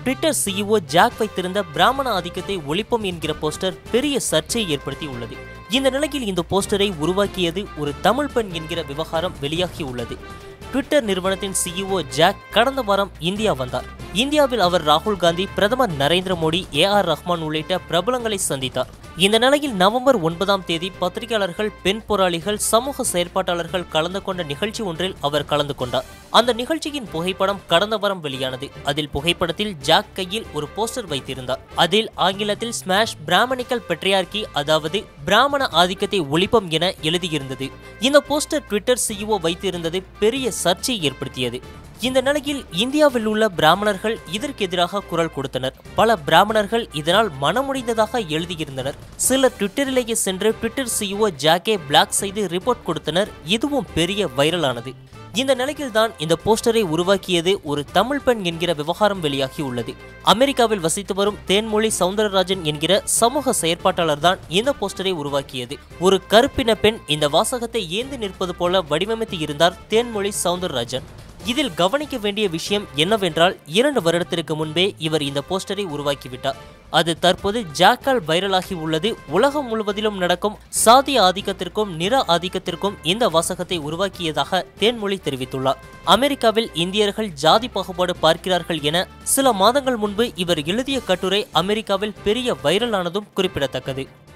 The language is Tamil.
ட்விட்டர் சிஇஓ ஜாக் வைத்திருந்த பிராமண ஆதிக்கத்தை ஒழிப்போம் என்கிற போஸ்டர் பெரிய சர்ச்சையை ஏற்படுத்தி உள்ளது இந்த நிலையில் இந்த போஸ்டரை உருவாக்கியது ஒரு தமிழ் பெண் என்கிற விவகாரம் வெளியாகி உள்ளது ட்விட்டர் நிறுவனத்தின் சிஇஓ ஜாக் கடந்த வாரம் இந்தியா வந்தார் இந்தியாவில் அவர் ராகுல் காந்தி பிரதமர் நரேந்திர மோடி ஏ ஆர் ரஹ்மான் உள்ளிட்ட பிரபலங்களை சந்தித்தார் இந்த நிலையில் நவம்பர் ஒன்பதாம் தேதி பத்திரிகையாளர்கள் பெண் போராளிகள் சமூக செயற்பாட்டாளர்கள் கலந்து கொண்ட நிகழ்ச்சி ஒன்றில் அவர் கலந்து கொண்டார் அந்த நிகழ்ச்சியின் புகைப்படம் கடந்த வாரம் வெளியானது அதில் புகைப்படத்தில் ஜாக் கையில் ஒரு போஸ்டர் வைத்திருந்தார் அதில் ஆங்கிலத்தில் ஸ்மாஷ் பிராமணிக்கல் பெட்ரியார்கி அதாவது பிராமண ஆதிக்கத்தை ஒழிப்போம் என எழுதியிருந்தது இந்த போஸ்டர் ட்விட்டர் சிஇஓ வைத்திருந்தது பெரிய சர்ச்சையை ஏற்படுத்தியது இந்த நிலையில் இந்தியாவில் உள்ள பிராமணர்கள் இதற்கு எதிராக குரல் கொடுத்தனர் பல பிராமணர்கள் இதனால் மனமுடைந்ததாக எழுதியிருந்தனர் சிலர் ட்விட்டரிலேயே சென்று ட்விட்டர் சிஇஓ ஜாக்கே பிளாக் செய்து ரிப்போர்ட் கொடுத்தனர் இதுவும் பெரிய வைரலானது இந்த நிலையில்தான் இந்த போஸ்டரை உருவாக்கியது ஒரு தமிழ் பெண் என்கிற விவகாரம் வெளியாகி உள்ளது அமெரிக்காவில் வசித்து வரும் தேன்மொழி சவுந்தரராஜன் என்கிற சமூக செயற்பாட்டாளர் தான் இந்த போஸ்டரை உருவாக்கியது ஒரு கருப்பின பெண் இந்த வாசகத்தை ஏந்தி நிற்பது போல வடிவமைத்து இருந்தார் தேன்மொழி சவுந்தரராஜன் இதில் கவனிக்க வேண்டிய விஷயம் என்னவென்றால் இரண்டு வருடத்திற்கு முன்பே இவர் இந்த போஸ்டரை உருவாக்கிவிட்டார் அது தற்போது ஜாக்கால் வைரலாகி உள்ளது உலகம் முழுவதிலும் நடக்கும் சாதிய ஆதிக்கத்திற்கும் நிற ஆதிக்கத்திற்கும் இந்த வாசகத்தை உருவாக்கியதாக தேன்மொழி தெரிவித்துள்ளார் அமெரிக்காவில் இந்தியர்கள் ஜாதி பாகுபாடு பார்க்கிறார்கள் என சில மாதங்கள் முன்பு இவர் எழுதிய கட்டுரை அமெரிக்காவில் பெரிய வைரலானதும் குறிப்பிடத்தக்கது